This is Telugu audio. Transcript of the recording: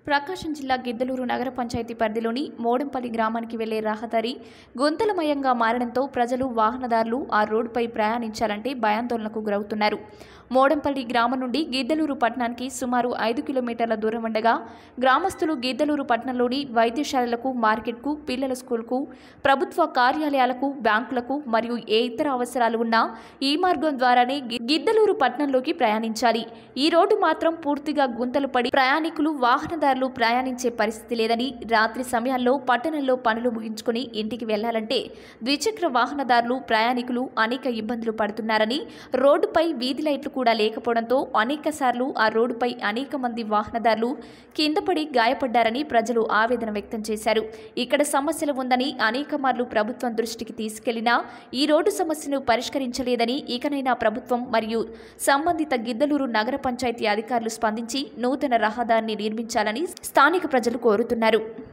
ప్రకాశం జిల్లా గిద్దలూరు నగర పంచాయతీ పరిధిలోని మోడంపల్లి గ్రామానికి వెళ్లే రహదారి గుంతలమయంగా మారడంతో ప్రజలు వాహనదారులు ఆ రోడ్డుపై ప్రయాణించాలంటే భయాందోళనకు గురవుతున్నారు మోడంపల్లి గ్రామం నుండి గిద్దలూరు పట్టణానికి సుమారు ఐదు కిలోమీటర్ల దూరం ఉండగా గ్రామస్తులు గిద్దలూరు పట్టణంలోని వైద్యశాలలకు మార్కెట్కు పిల్లల స్కూల్కు ప్రభుత్వ కార్యాలయాలకు బ్యాంకులకు మరియు ఏ ఇతర అవసరాలు ఉన్నా ఈ మార్గం ద్వారానే గి- గిద్దలూరు పట్టణంలోకి ప్రయాణించాలి ఈ రోడ్డు మాత్రం పూర్తిగా గుంతలు పడి ప్రయాణికులు వాహనదారులు ప్రయాణించే పరిస్థితి లేదని రాత్రి సమయాల్లో పట్టణంలో పనులు ముగించుకొని ఇంటికి వెళ్లాలంటే ద్విచక్ర వాహనదారులు ప్రయాణికులు అనేక ఇబ్బందులు పడుతున్నారని రోడ్డుపై వీధి లైట్లు కూడా లేకపోవడంతో అనేక సార్లు ఆ రోడ్డుపై అనేక మంది వాహనదారులు కింద పడి గాయపడ్డారని ప్రజలు ఆవేదన వ్యక్తం చేశారు ఇక్కడ సమస్యలు ఉందని అనేక మార్లు ప్రభుత్వం దృష్టికి తీసుకెళ్లినా ఈ రోడ్డు సమస్యను పరిష్కరించలేదని ఇకనైనా ప్రభుత్వం మరియు సంబంధిత గిద్దలూరు నగర పంచాయతీ అధికారులు స్పందించి నూతన రహదారిని నిర్మించాలని స్థానిక ప్రజలు కోరుతున్నారు